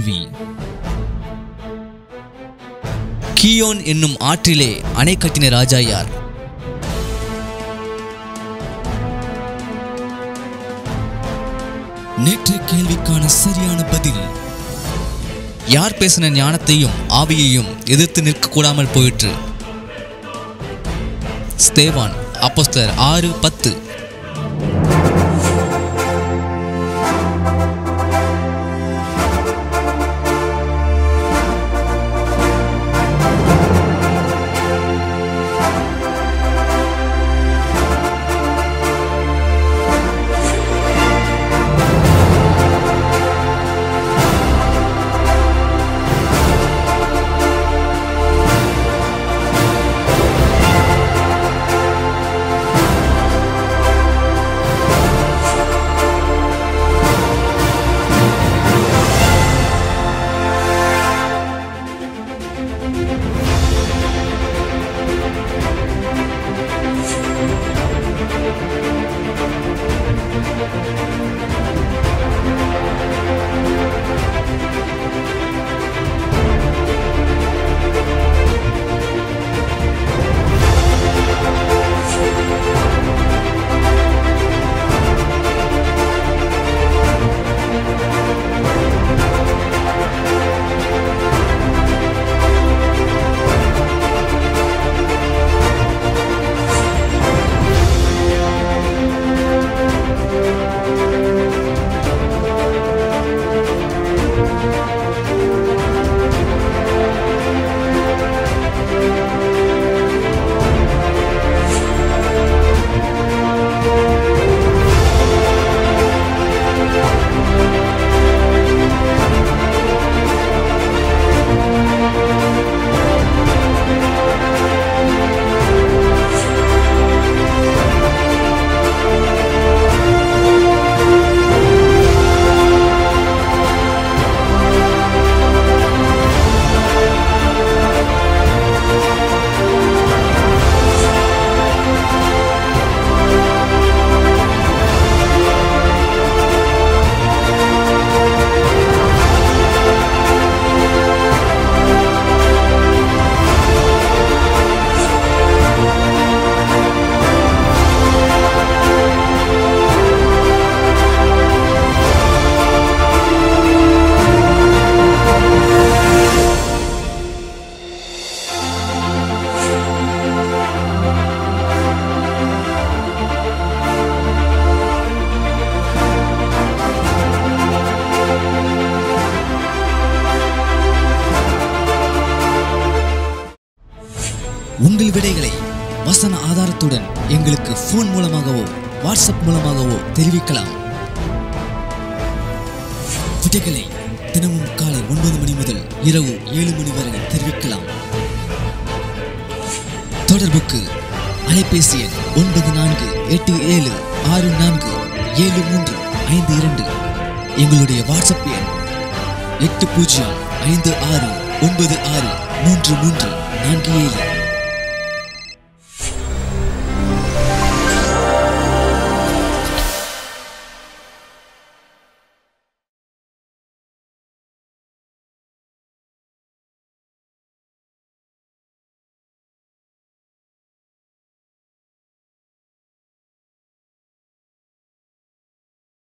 கல்வி கியோன் என்னும் ஆற்றிலே அணை கட்டின ராஜா யார் நேற்றைய கேள்விக்கான சரியான பதில் யார் பேசின ஞானத்தையும் ஆவியையும் எதிர்த்து நிற்க கூடாமல் போயிற்று ஸ்தேவான் அப்போஸ்தலர் ஆறு பத்து உங்கள் விடைகளை வசன ஆதாரத்துடன் எங்களுக்கு ஃபோன் மூலமாகவோ வாட்ஸ்அப் மூலமாகவோ தெரிவிக்கலாம் விடைகளை தினமும் காலை ஒன்பது மணி முதல் இரவு ஏழு மணி வரை தெரிவிக்கலாம் தொடர்புக்கு அலைபேசி எண் ஒன்பது நான்கு எட்டு ஏழு ஆறு நான்கு ஏழு மூன்று ஐந்து இரண்டு எங்களுடைய வாட்ஸ்அப் எண் எட்டு பூஜ்ஜியம் ஐந்து ஆறு ஒன்பது ஆறு மூன்று மூன்று நான்கு ஏழு